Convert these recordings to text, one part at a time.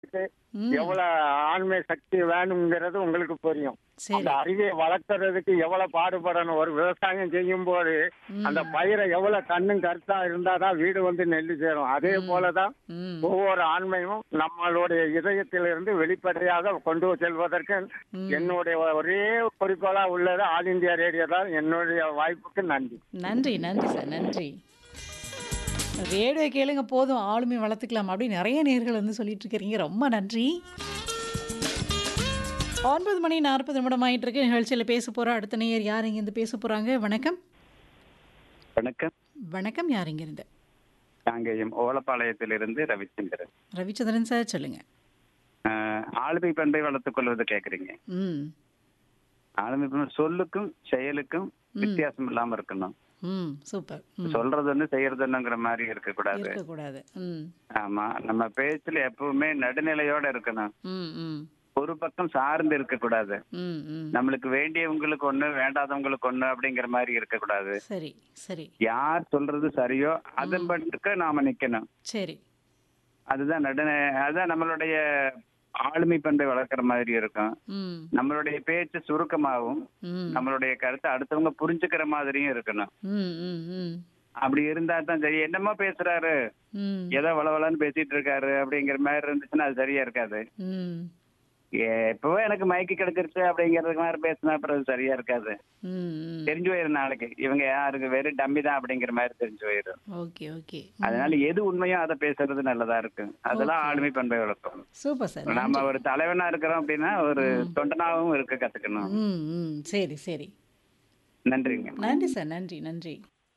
ம். எவ்வளவு ஆண்மை சக்தி வேணுங்கிறது உங்களுக்கு புரியும் சரி அந்த அறிவை வளர்க்கறதுக்கு எவ்வளவு பாடுபடணும் ஒரு விவசாயம் செய்யும் போது ம். அந்த பயிரை எவ்வளவு கண்ணும் கருத்தா இருந்தாதான் வீடு வந்து நெல்லு சேரும் அதே போலதான் ம் ஒவ்வொரு ஆண்மையும் நம்மளுடைய இதயத்திலிருந்து வெளிப்படையாக கொண்டு செல்வதற்கு ம். என்னுடைய ஒரே குறிக்கோளா உள்ளது ஆல் இந்தியா ரேடியோ தான் என்னுடைய வாய்ப்புக்கு நன்றி நன்றி நன்றி சார் நன்றி ரேடியோ கேளுங்க போதும் ஆளுமை வளர்த்துக்கலாம் அப்படி நிறைய நேர்கள் வந்து சொல்லிட்டு இருக்கிறீங்க ரொம்ப நன்றி ஒன்பது மணி நாற்பது நிமிடம் ஆயிட்டு இருக்கு நிகழ்ச்சியில் பேச போறோம் அடுத்த நேயர் யார் இங்கிருந்து பேச போறாங்க வணக்கம் வணக்கம் வணக்கம் யார் இங்கிருந்து காங்கேயம் ஓலப்பாளையத்திலிருந்து ரவிச்சந்திரன் ரவிச்சந்திரன் சார் சொல்லுங்க ஆஹ் ஆளுமை பண்பை வளர்த்துக் கொள்வது கேக்குறீங்க ம் ஆளுமை பண்பு சொல்லுக்கும் செயலுக்கும் வித்தியாசம் இல்லாம இருக்கணும் ம் சூப்பர் ம் சொல்றது ஒண்ணு செய்யறது ஒண்ணுங்கிற மாதிரி இருக்க கூடாது இருக்கக்கூடாது ம் ஆமா நம்ம பேச்சுல எப்பவுமே நடுநிலையோட இருக்கணும் ம் ம் ஒரு பக்கம் சார்ந்து இருக்க கூடாது ம் ம் நம்மளுக்கு வேண்டியவங்களுக்கு ஒண்ணு வேண்டாதவங்களுக்கு ஒண்ணு அப்படிங்கிற மாதிரி இருக்க கூடாது சரி சரி யார் சொல்றது சரியோ அதன் பட்டுக்கு நாம நிக்கணும் சரி அதுதான் நடுநிலை அதுதான் நம்மளுடைய ஆளுமை பண்பை வளர்க்குற மாதிரி இருக்கும் ம் நம்மளுடைய பேச்சு சுருக்கமாகவும் ம் நம்மளுடைய கருத்தை அடுத்தவங்க புரிஞ்சுக்கிற மாதிரியும் இருக்கணும் ம் ம் ம் அப்படி இருந்தா தான் சரி என்னமோ பேசுறாரு ம் ஏதோ வளவலன்னு பேசிட்டு இருக்காரு அப்படிங்கிற மாதிரி இருந்துச்சுன்னா அது சரியா இருக்காது ம் எப்பவோ எனக்கு மயக்கி கிடைச்சிருச்சு அப்படிங்கறது மாதிரி பேசினா அப்புறம் அது சரியா இருக்காது ம் ம் தெரிஞ்சு போயிடும் நாளைக்கு இவங்க யாருக்கு வெறும் டம்மி தான் அப்படிங்கிற மாதிரி தெரிஞ்சு போயிடும் ஓகே ஓகே அதனால எது உண்மையோ அதை பேசுறது நல்லதா இருக்கு அதெல்லாம் ஆளுமை பண்பை வளர்க்கும் சூப்பர் சார் நம்ம ஒரு தலைவனா இருக்கிறோம் அப்படின்னா ஒரு தொண்டனாகவும் இருக்க கத்துக்கணும் ம் ம் சரி சரி நன்றிங்க நன்றி சார் நன்றி நன்றி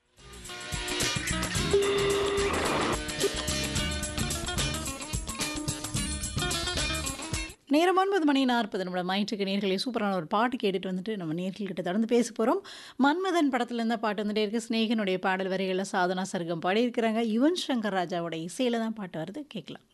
நேரம் ஒன்பது மணி நாற்பது நிமிடம் ஆயிற்றுக்கு நேர்களை சூப்பரான ஒரு பாட்டு கேட்டுட்டு வந்துட்டு நம்ம நேர்கள்கிட்ட தொடர்ந்து பேச போகிறோம் மன்மதன் படத்துல இருந்த பாட்டு வந்துட்டே இருக்கு ஸ்நேகனுடைய பாடல் வரிகளில் சாதனா சர்க்கம் பாடியிருக்கிறாங்க யுவன் சங்கர் ராஜாவோட இசையில தான் பாட்டு வருது கேட்கலாம்